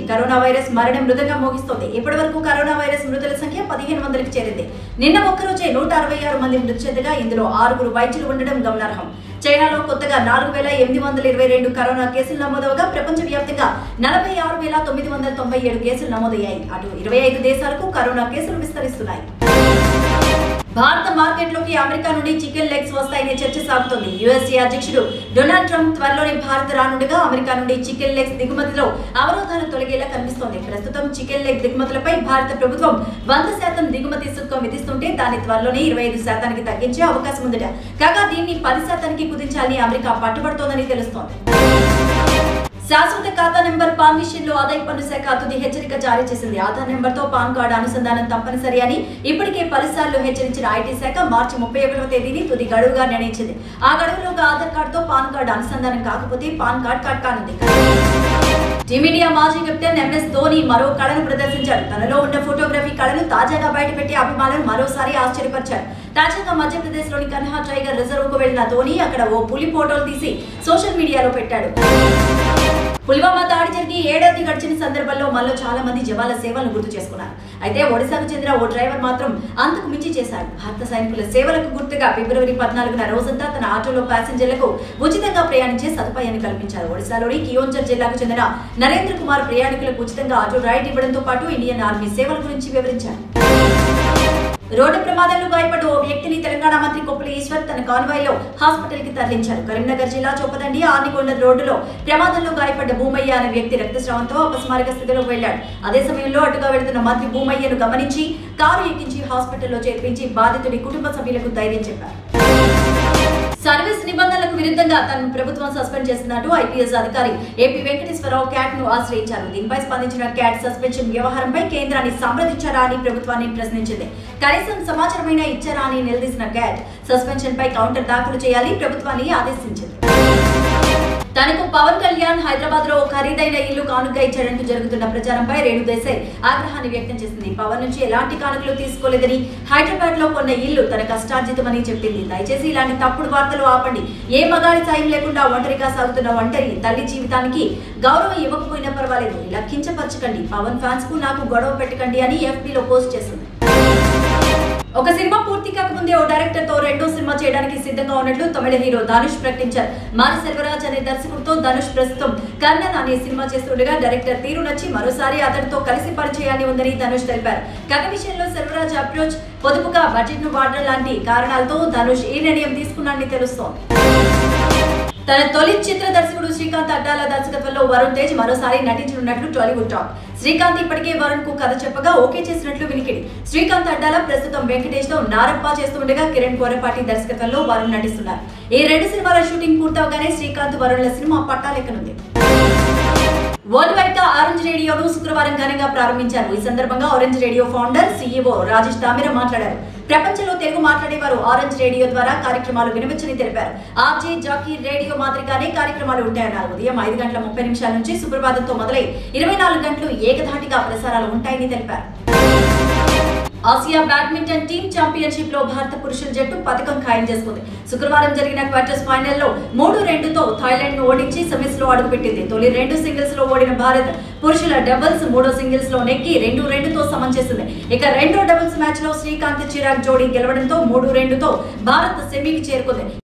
corona virus మరణ మృదంగా మోగిస్తోంది ఇప్పటి వరకు కరోనా వైరస్ మృతుల సంఖ్య పదిహేను వందలకు చేరింది నిన్న ఒక్కరోజే నూట అరవై ఆరు మంది మృతి చెందగా ఇందులో ఆరుగురు వైద్యులు ఉండడం గమనార్హం చైనాలో కొత్తగా నాలుగు వేల ఎనిమిది వందల ఇరవై రెండు కరోనా కేసులు నమోదవగా ప్రపంచవ్యాప్తంగా నలభై ఆరు వేల తొమ్మిది వందల తొంభై ఏడు కేసులు నమోదయ్యాయి అటు ఇరవై ఐదు దేశాలకు కరోనా కేసులు విస్తరిస్తున్నాయి భారత మార్కెట్లోకి అమెరికా నుండి చికెన్ లెగ్స్ వస్తాయనే చర్చ సాగుతోంది యుఎస్ఏ అధ్యక్షుడు డొనాల్డ్ ట్రంప్ త్వరలోనే భారత్ రానుండగా అమెరికా నుండి చికెన్ లెగ్స్ దిగుమతిలో అవరోధాలు తొలగేలా కనిపిస్తోంది ప్రస్తుతం చికెన్ లెగ్ దిగుమతులపై భారత ప్రభుత్వం వంద శాతం దిగుమతి సుంకం విధిస్తుంటే దాన్ని త్వరలోనే ఇరవై ఐదు శాతానికి తగ్గించే అవకాశం ఉందట కాగా దీన్ని పది శాతానికి కుదించాలని అమెరికా పట్టుబడుతోందని తెలుస్తోంది శాశ్వత ఖాతా నెంబర్ పాన్ విషయంలో ఆదాయ పన్ను శాఖ తుది హెచ్చరిక జారీ చేసింది ఆధార్ నెంబర్ తో పాన్ కార్డు అనుసంధానం తప్పనిసరి అని ఇప్పటికే పలుసార్లు హెచ్చరించిన ఐటీ శాఖ మార్చి ముప్పై ఒకటవ తేదీని తుది గడువుగా నిర్ణయించింది ఆ గడువులోగా ఆధార్ కార్డుతో పాన్ కార్డు అనుసంధానం కాకపోతే పాన్ కార్డ్ కట్ కానుంది టీమిండియా మాజీ కెప్టెన్ ఎంఎస్ ధోని మరో కళను ప్రదర్శించారు తనలో ఉన్న ఫోటోగ్రఫీ కళను తాజాగా బయటపెట్టి అభిమానులు మరోసారి ఆశ్చర్యపరిచారు తాజాగా మధ్యప్రదేశ్ లోని కన్హా టైగర్ రిజర్వ్ కు వెళ్లిన ధోని అక్కడ ఓ పులి ఫోటోలు తీసి సోషల్ మీడియాలో పెట్టాడు పుల్వామా దాడి జరిగి ఏడాది గడిచిన సందర్భంలో మనలో చాలా మంది జవాన్ల సేవలను గుర్తు చేసుకున్నారు అయితే ఒడిశాకు చెందిన ఓ డ్రైవర్ మాత్రం అంతకు మించి చేశాడు భారత సైనికుల సేవలకు గుర్తుగా ఫిబ్రవరి పద్నాలుగున రోజంతా తన ఆటోలో ప్యాసింజర్లకు ఉచితంగా ప్రయాణించే సదుపాయాన్ని కల్పించారు ఒడిశాలోని కియోంజర్ జిల్లాకు చెందిన నరేంద్ర కుమార్ ప్రయాణికులకు ఉచితంగా ఆటో రైడ్ ఇవ్వడంతో పాటు ఇండియన్ ఆర్మీ సేవల గురించి వివరించారు రోడ్డు ప్రమాదంలో గాయపడ్డ ఓ వ్యక్తిని తెలంగాణ మంత్రి కొప్పుల ఈశ్వర్ తన కాన్వాయ్ లో హాస్పిటల్ కి తరలించారు కరీంనగర్ జిల్లా చొప్పదండి ఆనికొండ రోడ్డులో ప్రమాదంలో గాయపడ్డ భూమయ్య అనే వ్యక్తి రక్తస్రావంతో అపస్మారక స్థితిలోకి వెళ్లాడు అదే సమయంలో అటుగా వెళుతున్న మంత్రి భూమయ్యను గమనించి కారు ఎక్కించి హాస్పిటల్లో చేర్పించి బాధితుడి కుటుంబ సభ్యులకు ధైర్యం చెప్పారు సర్వీస్ నిబంధనలకు విరుద్ధంగా తనను ప్రభుత్వం సస్పెండ్ చేస్తున్నట్టు ఐపీఎస్ అధికారి ఏపీ వెంకటేశ్వరరావు క్యాట్ ను ఆశ్రయించారు దీనిపై స్పందించిన క్యాట్ సస్పెన్షన్ వ్యవహారంపై కేంద్రాన్ని సంప్రదించారా అని ప్రభుత్వాన్ని ప్రశ్నించింది కనీసం సమాచారమైనా ఇచ్చారా అని నిలదీసిన క్యాట్ సస్పెన్షన్ పై కౌంటర్ దాఖలు చేయాలి ప్రభుత్వాన్ని ఆదేశించింది తనకు పవన్ కళ్యాణ్ హైదరాబాద్ లో ఖరీదైన ఇల్లు కానుక ఇచ్చాడంటూ జరుగుతున్న ప్రచారంపై రేణు దేశాయ్ ఆగ్రహాన్ని వ్యక్తం చేసింది పవన్ నుంచి ఎలాంటి కానుకలు తీసుకోలేదని హైదరాబాద్ లో కొన్న ఇల్లు తన కష్టార్జితమని చెప్పింది దయచేసి ఇలాంటి తప్పుడు వార్తలు ఆపండి ఏ మగాడి సాయం లేకుండా ఒంటరిగా సాగుతున్న ఒంటరి తల్లి జీవితానికి గౌరవం ఇవ్వకపోయినా పర్వాలేదు ఇలా కించపరచకండి పవన్ ఫ్యాన్స్ కు నాకు గొడవ పెట్టకండి అని FB లో పోస్ట్ చేసింది ఒక సినిమా పూర్తి కాకముందే ఓ డైరెక్టర్ తో రెండో సినిమా చేయడానికి సిద్ధంగా ఉన్నట్లు తమిళ హీరో ధనుష్ ప్రకటించారు మారి సెల్వరాజ్ అనే దర్శకుడితో ధనుష్ ప్రస్తుతం కర్ణన్ అనే సినిమా చేస్తుండగా డైరెక్టర్ తీరు నచ్చి మరోసారి అతడితో కలిసి పనిచేయాలని ఉందని ధనుష్ తెలిపారు కథ విషయంలో సెల్వరాజ్ అప్రోచ్ పొదుపుగా బడ్జెట్ ను వాడడం లాంటి కారణాలతో ధనుష్ ఈ నిర్ణయం తీసుకున్నాడని తెలుస్తోంది తన తొలి చిత్ర దర్శకుడు శ్రీకాంత్ అడ్డాల దర్శకత్వంలో వరుణ్ తేజ్ మరోసారి నటించనున్నట్లు టాలీవుడ్ టాక్ శ్రీకాంత్ ఇప్పటికే వరుణ్ కు కథ చెప్పగా ఓకే చేసినట్లు వినికిడి శ్రీకాంత్ అడ్డాల ప్రస్తుతం వెంకటేష్ తో నారప్ప చేస్తుండగా కిరణ్ కోరపాటి దర్శకత్వంలో వరుణ్ నటిస్తున్నారు ఈ రెండు సినిమాల షూటింగ్ పూర్తవగానే శ్రీకాంత్ వరుణ్ల సినిమా పట్టాలెక్కనుంది వరల్డ్ వైడ్ గా ఆరెంజ్ రేడియోను శుక్రవారం ఘనంగా ప్రారంభించారు ఈ సందర్భంగా orange radio founder CEO Rajesh Damira మాట్లాడారు ప్రపంచంలో తెలుగు మాట్లాడేవారు ఆరెంజ్ రేడియో ద్వారా కార్యక్రమాలు వినవచ్చని తెలిపారు ఆర్జే జాకీ రేడియో మాదిరిగానే కార్యక్రమాలు ఉంటాయన్నారు ఉదయం ఐదు గంటల ముప్పై నిమిషాల నుంచి సుప్రభాతంతో మొదలై ఇరవై నాలుగు గంటలు ఏకధాటిగా ప్రసారాలు ఉంటాయని తెలిపారు ఆసియా బ్యాడ్మింటన్ టీమ్ ఛాంపియన్షిప్ లో భారత పురుషుల జట్టు పథకం ఖాయం చేసుకుంది శుక్రవారం జరిగిన క్వార్టర్స్ ఫైనల్ లో మూడు రెండుతో థాయిలాండ్ ను ఓడించి సెమీస్ లో అడుగుపెట్టింది తొలి రెండు సింగిల్స్ లో ఓడిన భారత్ పురుషుల డబుల్స్ మూడో సింగిల్స్ లో నెగ్గి రెండు రెండుతో సమం చేసింది ఇక రెండో డబుల్స్ మ్యాచ్ లో శ్రీకాంత్ చిరాగ్ జోడీ గెలవడంతో మూడు రెండుతో భారత్ సెమీకి చేరుకుంది